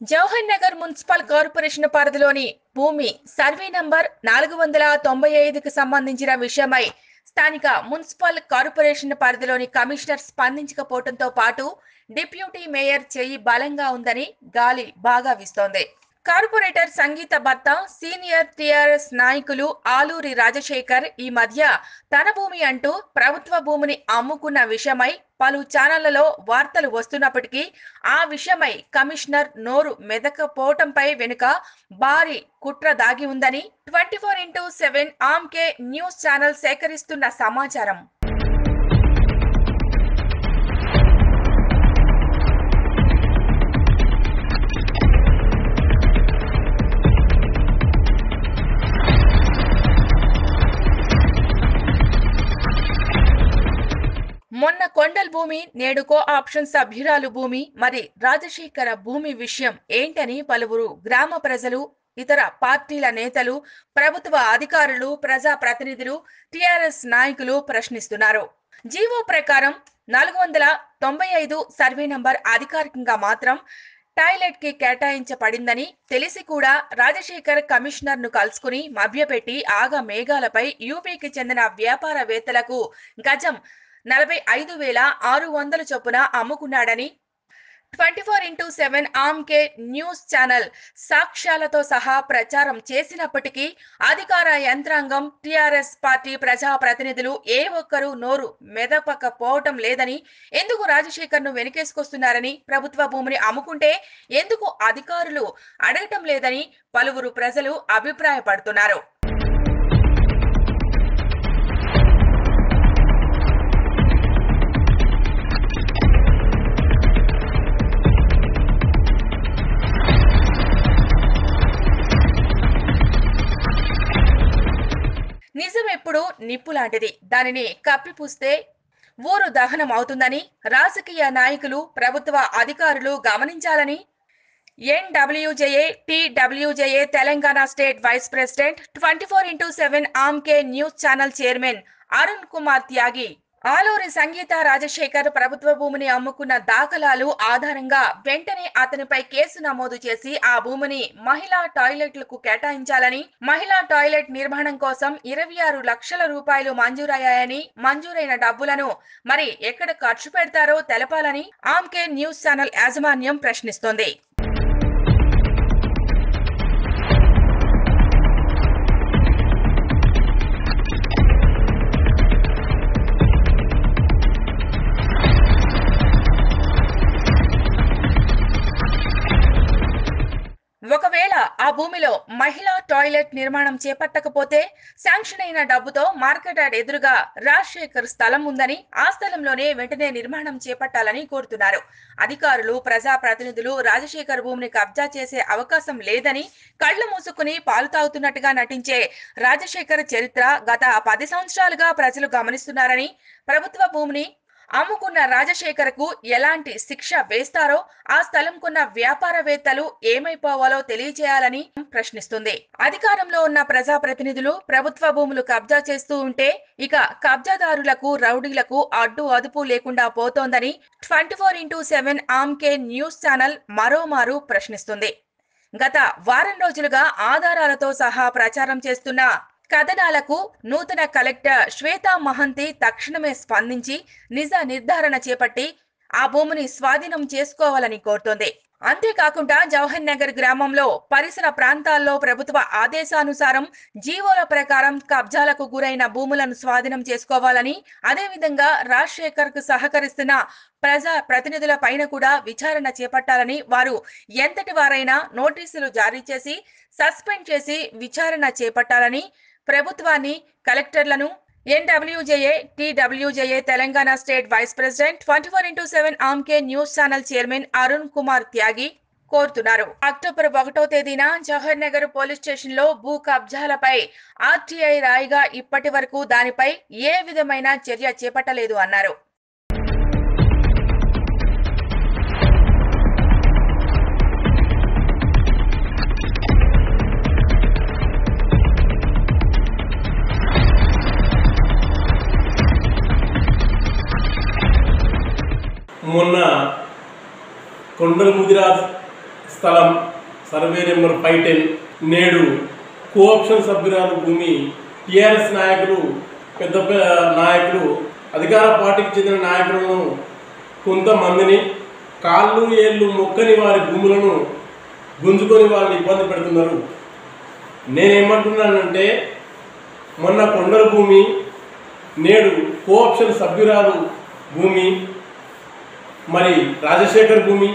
Jawahar Nagar municipal corporation పరిధిలోని భూమి survey number నాలుగు వందల తొంభై ఐదుకు సంబంధించిన విషయమై స్థానిక మున్సిపల్ కార్పొరేషన్ పరిధిలోని కమిషనర్ స్పందించకపోవడంతో పాటు డిప్యూటీ మేయర్ చేయి బలంగా ఉందని గాలి బాగా వీస్తోంది కార్పొరేటర్ సంగీత భర్త సీనియర్ టిఆర్ఎస్ నాయకులు ఆలూరి రాజశేఖర్ ఈ మధ్య తన భూమి అంటూ ప్రభుత్వ భూమిని అమ్ముకున్న విషయమై పలు ఛానళ్లలో వార్తలు వస్తున్నప్పటికీ ఆ విషయమై కమిషనర్ నోరు మెదకపోవటంపై వెనుక భారీ కుట్ర దాగి ఉందని ట్వంటీ ఫోర్ ఇంటూ సెవెన్ ఆమ్కే న్యూస్ ఛానల్ సేకరిస్తున్న సమాచారం మొన్న కొండల్ భూమి నేడు కో ఆప్షన్ సభ్యురాలు భూమి మరి రాజశేఖర భూమి విషయం ఏంటని పలువురు గ్రామ ప్రజలు ఇతర పార్టీల నేతలు ప్రభుత్వ అధికారులు ప్రజా ప్రతినిధులు టిఆర్ఎస్ నాయకులు ప్రశ్నిస్తున్నారు జీవో ప్రకారం నాలుగు వందల తొంభై ఐదు సర్వే నంబర్ అధికారికంగా మాత్రం టాయిలెట్ కి కేటాయించబడిందని తెలిసి కూడా రాజశేఖర్ కమిషనర్ ను కలుసుకుని మభ్యపెట్టి ఆగ మేఘాలపై యూపీకి చెందిన వ్యాపారవేత్తలకు గజం నలభై ఐదు వేల ఆరు వందల చొప్పున అమ్ముకున్నాడని ట్వంటీ ఫోర్ ఇంటూ సెవెన్ ఆమ్కే న్యూస్ ఛానల్ సాక్ష్యాలతో సహా ప్రచారం చేసినప్పటికీ అధికార యంత్రాంగం టిఆర్ఎస్ పార్టీ ప్రజా ప్రతినిధులు ఏ ఒక్కరూ నోరు మెదపకపోవటం లేదని ఎందుకు రాజశేఖర్ ను వెనకేసుకొస్తున్నారని ప్రభుత్వ భూమిని అమ్ముకుంటే ఎందుకు అధికారులు అడగటం లేదని పలువురు ప్రజలు అభిప్రాయపడుతున్నారు నిజం ఎప్పుడు నిప్పు లాంటిది దానిని కప్పిపూస్తే ఊరు దహనం అవుతుందని రాజకీయ నాయకులు ప్రభుత్వ అధికారులు గమనించాలని NWJA TWJA Telangana state vice president twenty four into seven ఆమ్కే news channel chairman Arun Kumar Tyagi Aluri Sangeetha Rajasekhar ప్రభుత్వ భూమిని అమ్ముకున్న దాఖలాలు ఆధారంగా వెంటనే అతనిపై కేసు నమోదు చేసి ఆ భూమిని మహిళా టాయిలెట్లకు కేటాయించాలని మహిళా టాయిలెట్ నిర్మాణం కోసం ఇరవై ఆరు లక్షల రూపాయలు మంజూరయ్యాయని మంజూరైన డబ్బులను మరి ఎక్కడ ఖర్చు పెడతారో తెలపాలని ఆమ్కే న్యూస్ ఛానల్ యాజమాన్యం ప్రశ్నిస్తోంది ఒకవేళ ఆ భూమిలో మహిళా టాయిలెట్ నిర్మాణం చేపట్టకపోతే శాంక్షన్ అయిన డబ్బుతో మార్కెట్ యార్డ్ ఎదురుగా రాజశేఖర్ స్థలం ఉందని ఆ స్థలంలోనే వెంటనే నిర్మాణం చేపట్టాలని కోరుతున్నారు అధికారులు ప్రజా ప్రతినిధులు రాజశేఖర్ భూమిని కబ్జా చేసే అవకాశం లేదని కళ్లు మూసుకుని పాలు తాగుతున్నట్టుగా నటించే రాజశేఖర్ చరిత్ర గత పది సంవత్సరాలుగా ప్రజలు గమనిస్తున్నారని ప్రభుత్వ భూమిని అమ్ముకున్న రాజశేఖర్కు ఎలాంటి శిక్ష వేస్తారో ఆ స్థలం కొన్న వ్యాపారవేత్తలు ఏమైపోవాలో తెలియజేయాలని ప్రశ్నిస్తుంది అధికారంలో ఉన్న ప్రజాప్రతినిధులు ప్రభుత్వ భూములు కబ్జా చేస్తూ ఉంటే ఇక కబ్జాదారులకు రౌడీలకు అడ్డు అదుపు లేకుండా పోతోందని ట్వంటీ ఫోర్ ఇంటూ సెవెన్ ఆమ్కే న్యూస్ ఛానల్ మరోమారు ప్రశ్నిస్తుంది గత వారం రోజులుగా ఆధారాలతో సహా ప్రచారం చేస్తున్న కథనాలకు నూతన కలెక్టర్ శ్వేతా మహంతి తక్షణమే స్పందించి నిజ నిర్ధారణ చేపట్టి ఆ భూమిని స్వాధీనం చేసుకోవాలని కోరుతోంది అంతేకాకుండా జవహర్ నగర్ గ్రామంలో పరిసర ప్రాంతాల్లో ప్రభుత్వ ఆదేశానుసారం జీవోల ప్రకారం కబ్జాలకు గురైన భూములను స్వాధీనం చేసుకోవాలని అదేవిధంగా రాజశేఖర్ కు సహకరిస్తున్న ప్రజా ప్రతినిధుల పైన కూడా విచారణ చేపట్టాలని వారు ఎంతటి వారైనా నోటీసులు జారీ చేసి సస్పెండ్ చేసి విచారణ చేపట్టాలని ప్రభుత్వాన్ని కలెక్టర్లను NWJA TWJA Telangana state vice president twenty four into seven ఆమ్కే news channel chairman Arun Kumar Tyagi కోరుతున్నారు అక్టోబర్ ఒకటో తేదీన జవహర్ నగర్ పోలీస్ స్టేషన్ లో భూ కబ్జాలపై ఆర్టీఐ రాయిగా ఇప్పటి వరకు దానిపై ఏ విధమైన చర్య చేపట్టలేదు అన్నారు మొన్న కొండల ముదిరాజ్ స్థలం సర్వే నెంబర్ ఫైవ్ టెన్ నేడు కోఆప్షన్ సభ్యురాలు భూమి టీఆర్ఎస్ నాయకులు పెద్ద పెద్ద నాయకులు అధికార పార్టీకి చెందిన నాయకులను కొంతమందిని కాళ్ళు ఏళ్ళు మొక్కని వారి భూములను గుంజుకొని వాళ్ళని ఇబ్బంది పెడుతున్నారు నేనేమంటున్నానంటే మొన్న కొండల భూమి నేడు కోఆప్షన్ సభ్యురాలు భూమి మరి రాజశేఖర్ భూమి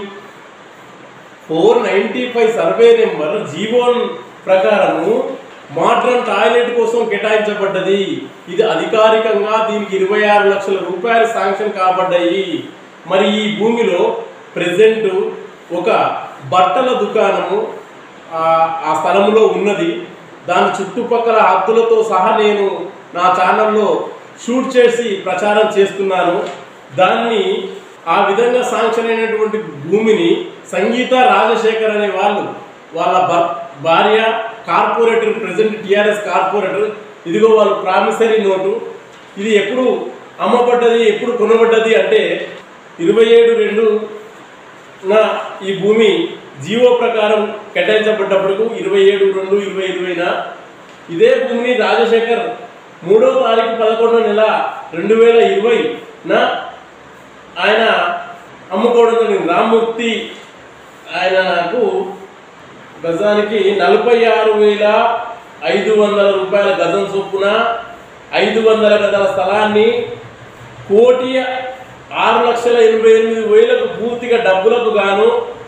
four ninety five survey number GO ప్రకారము మోడ్రన్ టాయిలెట్ కోసం కేటాయించబడ్డది ఇది అధికారికంగా దీనికి ఇరవై ఆరు లక్షల రూపాయలు శాంక్షన్ కాబడ్డాయి మరి ఈ భూమిలో ప్రజెంట్ ఒక బట్టల దుకాణము ఆ- ఆ స్థలంలో ఉన్నది దాని చుట్టుపక్కల హద్దులతో సహా నేను నా ఛానల్లో షూట్ చేసి ప్రచారం చేస్తున్నాను దాన్ని ఆ విధంగా శాంక్షన్ అయినటువంటి భూమిని సంగీత రాజశేఖర్ అనే వాళ్ళు వాళ్ళ భర్- భార్య కార్పొరేటర్ ప్రజెంట్ టిఆర్ఎస్ కార్పొరేటర్ ఇదిగో వాళ్ళు ప్రామిసరీ నోటు ఇది ఎప్పుడు అమ్మబడ్డది ఎప్పుడు కొనబడ్డది అంటే ఇరవై ఏడు రెండు నా ఈ భూమి జీవో ప్రకారం కేటాయించబడ్డప్పుడు ఇరవై ఏడు రెండు ఇరవై ఇరవైన ఇదే భూమిని రాజశేఖర్ మూడో తారీఖు పదకొండో నెల రెండు వేల ఇరవైన ఆయన అమ్ముకోవడం జరిగింది రామ్మూర్తి ఆయనకు గజానికి నలభై ఆరు వేల ఐదు వందల రూపాయల గజం చొప్పున ఐదు వందల గజాల స్థలాన్ని కోటి ఆరు లక్షల ఎనభై ఎనిమిది వేలకు పూర్తిగా డబ్బులకు గాను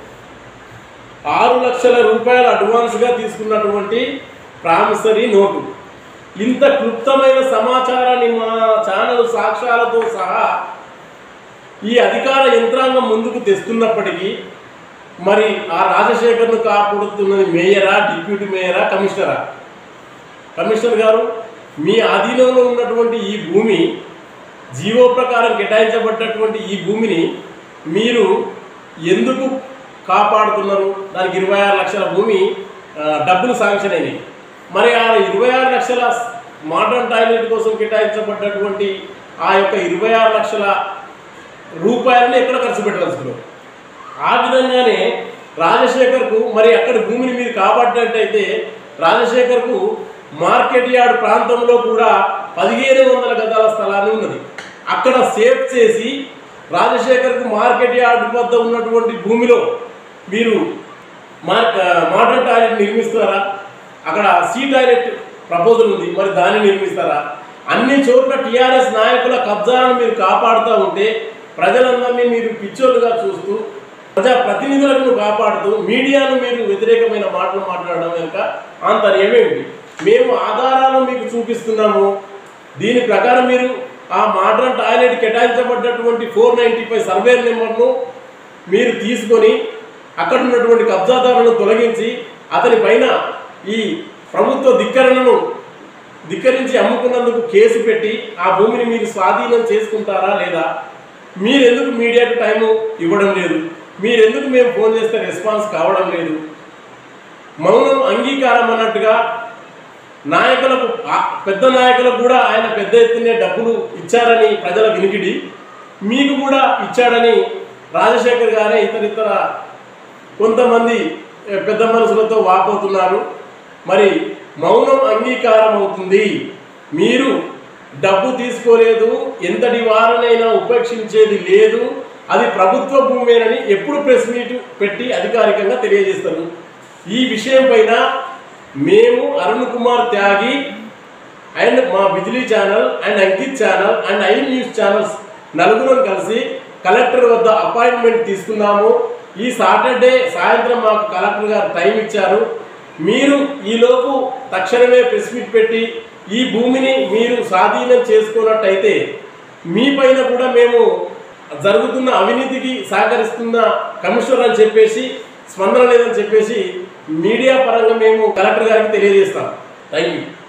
ఆరు లక్షల రూపాయల అడ్వాన్స్గా తీసుకున్నటువంటి ప్రామిసరీ నోటు ఇంత క్లుప్తమైన సమాచారాన్ని మా ఛానల్ సాక్ష్యాలతో సహా ఈ అధికార యంత్రాంగం ముందుకు తెస్తున్నప్పటికీ మరి ఆ రాజశేఖర్ను కాపాడుతున్నది మేయరా డిప్యూటీ మేయరా కమిషనరా కమిషనర్ గారు మీ ఆధీనంలో ఉన్నటువంటి ఈ భూమి జీవో ప్రకారం కేటాయించబడ్డటువంటి ఈ భూమిని మీరు ఎందుకు కాపాడుతున్నారు దానికి ఇరవై ఆరు లక్షల భూమి ఆ, డబ్బులు శాంక్షన్ అయినాయి మరి ఆ ఇరవై ఆరు లక్షల మోడర్న్ టాయిలెట్ కోసం కేటాయించబడ్డటువంటి ఆ యొక్క ఇరవై ఆరు లక్షల రూపాయలను ఎక్కడ ఖర్చు పెట్టదలుచుకున్నారు ఆ విధంగానే రాజశేఖర్కు మరి అక్కడ భూమిని మీరు కాపాడినట్టయితే రాజశేఖర్కు మార్కెట్ యార్డ్ ప్రాంతంలో కూడా పదిహేను వందల గజాల స్థలాన్ని ఉన్నది అక్కడ సేఫ్ చేసి రాజశేఖర్కు మార్కెట్ యార్డ్ వద్ద ఉన్నటువంటి భూమిలో మీరు మార్ మోడర్న్ టాయిలెట్ నిర్మిస్తారా అక్కడ సీ టాయిలెట్ ప్రపోజల్ ఉంది మరి దాన్ని నిర్మిస్తారా అన్ని చోట్ల టీఆర్ఎస్ నాయకుల కబ్జాలను మీరు కాపాడుతూ ఉంటే ప్రజలందరినీ మీరు పిచ్చోలుగా చూస్తూ ప్రజా ప్రతినిధులను కాపాడుతూ మీడియాను మీరు వ్యతిరేకమైన మాటలు మాట్లాడడం వెనుక ఆంతర్యమేమిటి మేము ఆధారాలు మీకు చూపిస్తున్నాము దీని ప్రకారం మీరు ఆ మోడర్న్ టాయిలెట్ కేటాయించబడ్డటువంటి ఫోర్ నైంటీ ఫైవ్ సర్వే నెంబర్ను మీరు తీసుకొని అక్కడ ఉన్నటువంటి కబ్జాదారులను తొలగించి అతని పైన ఈ ప్రభుత్వ ధిక్కరణను ధిక్కరించి అమ్ముకున్నందుకు కేసు పెట్టి ఆ భూమిని మీరు స్వాధీనం చేసుకుంటారా లేదా మీరెందుకు మీడియాకు టైము ఇవ్వడం లేదు మీరెందుకు మేము ఫోన్ చేస్తే రెస్పాన్స్ కావడం లేదు మౌనం అంగీకారం అన్నట్టుగా నాయకులకు ఆ- పెద్ద నాయకులకు కూడా ఆయన పెద్ద ఎత్తునే డబ్బులు ఇచ్చారని ప్రజల వినికిడి మీకు కూడా ఇచ్చాడని రాజశేఖర్ గారే ఇతరితర కొంతమంది ఏ, పెద్ద మనుషులతో వాపోతున్నారు మరి మౌనం అంగీకారం అవుతుంది మీరు డబ్బు తీసుకోలేదు ఎంతటి వారినైనా ఉపేక్షించేది లేదు అది ప్రభుత్వ భూమేనని ఎప్పుడు ప్రెస్ మీట్ పెట్టి అధికారికంగా తెలియజేస్తారు ఈ విషయం పైన మేము అరుణ్ కుమార్ త్యాగి అండ్ మా Bijili channel and Ankit channel and I news channels నలుగురం కలిసి కలెక్టర్ వద్ద అపాయింట్మెంట్ తీసుకున్నాము ఈ సాటర్డే సాయంత్రం మాకు కలెక్టర్ గారు టైం ఇచ్చారు మీరు ఈలోపు తక్షణమే ప్రెస్ మీట్ పెట్టి ఈ భూమిని మీరు స్వాధీనం చేసుకున్నట్టయితే మీ పైన కూడా మేము జరుగుతున్న అవినీతికి సహకరిస్తున్న కమిషనర్ అని చెప్పేసి స్పందన లేదని చెప్పేసి మీడియా పరంగా మేము కలెక్టర్ గారికి తెలియజేస్తాం థ్యాంక్ యూ